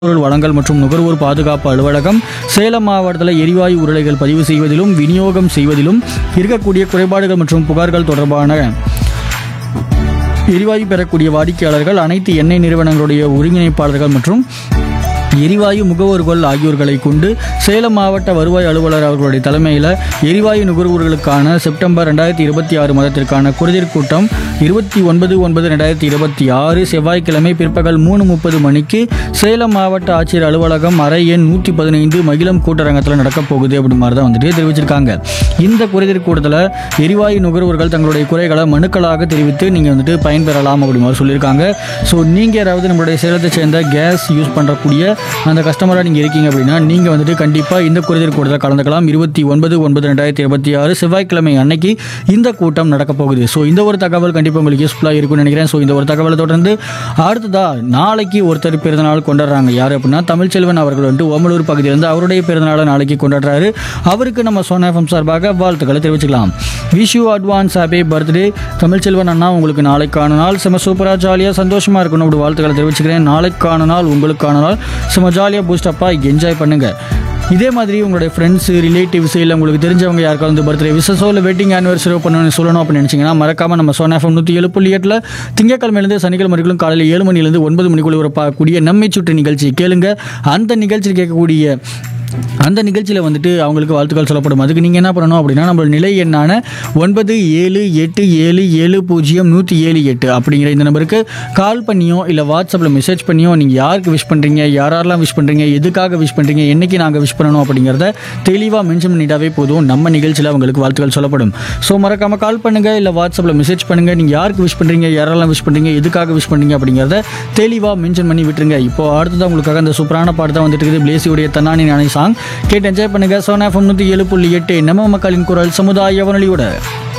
பொருள் வழங்கல் மற்றும் நுகர்வோர் பாதுகாப்பு அலுவலகம் சேலம் மாவட்டத்தில் எரிவாயு உருளைகள் பதிவு செய்வதிலும் விநியோகம் செய்வதிலும் இருக்கக்கூடிய குறைபாடுகள் மற்றும் புகார்கள் தொடர்பான எரிவாயு பெறக்கூடிய வாடிக்கையாளர்கள் அனைத்து எண்ணெய் நிறுவனங்களுடைய ஒருங்கிணைப்பாளர்கள் மற்றும் எரிவாயு முகவர்கள் ஆகியோர்களை கொண்டு சேலம் மாவட்ட வருவாய் அலுவலர் அவர்களுடைய தலைமையில் எரிவாயு நுகர்வோர்களுக்கான செப்டம்பர் ரெண்டாயிரத்தி இருபத்தி ஆறு மாதத்திற்கான குருதிர் கூட்டம் இருபத்தி ஒன்பது ஒன்பது ரெண்டாயிரத்தி இருபத்தி ஆறு செவ்வாய்க்கிழமை பிற்பகல் மூணு முப்பது மணிக்கு சேலம் மாவட்ட ஆட்சியர் அலுவலகம் அறை எண் நூற்றி பதினைந்து மகிழம் கூட்டரங்கத்தில் நடக்கப் போகுது அப்படி மாதிரி தான் வந்துட்டு தெரிவிச்சிருக்காங்க இந்த குறைதீர் கூட்டத்தில் எரிவாயு நுகர்வோர்கள் தங்களுடைய குறைகளை மனுக்களாக தெரிவித்து நீங்கள் வந்துட்டு பயன்பெறலாம் அப்படி மாதிரி சொல்லியிருக்காங்க ஸோ நீங்கள் யாராவது நம்மளுடைய சேலத்தை சேர்ந்த கேஸ் யூஸ் பண்ணுறக்கூடிய அந்த கஸ்டமராக நீங்கள் இருக்கீங்க அப்படின்னா நீங்கள் வந்துட்டு கண்டிப்பாக இந்த குறைதீர் கூட்டத்தில் கலந்துக்கலாம் இருபத்தி ஒன்பது ஒன்பது ரெண்டாயிரத்தி இருபத்தி ஆறு செவ்வாய்க்கிழமை அன்னைக்கு இந்த கூட்டம் நடக்க போகுது ஸோ இந்த ஒரு தகவல் கண்டிப்பாக உங்களுக்கு யூஸ்ஃபுல்லாக இருக்கும்னு நினைக்கிறேன் ஸோ இந்த ஒரு தகவலை தொடர்ந்து அடுத்ததா நாளைக்கு ஒருத்தர் பிறந்தநாள் கொண்டாடுறாங்க யார் அப்படின்னா தமிழ்ச்செல்வன் அவர்கள் வந்துட்டு ஓமலூர் பகுதியிலிருந்து அவருடைய பிறந்தநாளை நாளைக்கு கொண்டாடுறாரு அவருக்கு நம்ம சோனாஃபம் சார்பாக வாழ்த்துக்களை தெரிவிச்சுக்கலாம் wish you advance happy birthday Tamilselvan அண்ணா உங்களுக்கு நாளைக்கான நாள் செம சூப்பராக ஜாலியாக சந்தோஷமாக இருக்கணும் அப்படி வாழ்த்துக்களை தெரிவிச்சுக்கிறேன் நாளைக்கான நாள் உங்களுக்கான நாள் செம ஜாலியாக பூஸ்டப்பாக என்ஜாய் பண்ணுங்கள் இதே மாதிரி உங்களுடைய ஃப்ரெண்ட்ஸு ரிலேட்டிவ்ஸ் இல்லை உங்களுக்கு தெரிஞ்சவங்க யாருக்காவது வந்து பர்த்டே விசஸோ இல்லை வெட்டிங் ஆனிவர்சரி பண்ணணும்னு சொல்லணும் அப்படின்னு நினச்சிங்கன்னா மறக்காமல் நம்ம சோனாஃபம் நூற்றி ஏழு புள்ளி எட்டில் திங்கக்கிழமையிலேருந்து சனிக்கிழமை வரைக்கும் காலையில் ஏழு மணிலேருந்து ஒன்பது மணிக்குள்ள ஒரு பார்க்கக்கூடிய நம்மை சுற்று நிகழ்ச்சி கேளுங்க அந்த நிகழ்ச்சியில் கேட்கக்கூடிய அந்த நிகழ்ச்சியில் வந்துட்டு அவங்களுக்கு வாழ்த்துக்கள் சொல்லப்படும் அதுக்கு நீங்கள் என்ன பண்ணணும் அப்படின்னா நம்ம நிலை எண்ணான ஒன்பது ஏழு எட்டு ஏழு ஏழு பூஜ்ஜியம் நூற்றி ஏழு எட்டு அப்படிங்கிற இந்த நம்பருக்கு கால் பண்ணியோ இல்லை வாட்ஸ்அப்பில் மெசேஜ் பண்ணியோ நீங்கள் யாருக்கு விஷ் பண்ணுறீங்க யாரெல்லாம் விஷ் பண்ணுறீங்க எதுக்காக விஷ் பண்ணுறீங்க என்னைக்கு நாங்கள் விஷ் பண்ணணும் அப்படிங்கிறத தெளிவாக மென்ஷன் பண்ணிட்டாவே போதும் நம்ம நிகழ்ச்சியில் அவங்களுக்கு வாழ்த்துக்கள் சொல்லப்படும் ஸோ மறக்காமல் கால் பண்ணுங்கள் இல்லை வாட்ஸ்அப்பில் மெசேஜ் பண்ணுங்கள் நீங்கள் யாருக்கு விஷ் பண்ணுறீங்க யாரெல்லாம் விஷ் பண்ணுறீங்க எதுக்காக விஷ் பண்ணுறீங்க அப்படிங்கிறத தெளிவாக மென்ஷன் பண்ணி விட்டுருங்க இப்போ அடுத்ததான் உங்களுக்காக அந்த சூப்பரான பாட்டு தான் வந்துட்டு இருக்குது பிளேசியுடைய தன்னானி நானே சாங் கேட்டு என்ஜாய் பண்ணுங்கள் சோனா எஃப்எம் நூற்றி ஏழு புள்ளி எட்டு நம்ம மக்களின் குரல் சமுதாய வானொலியோட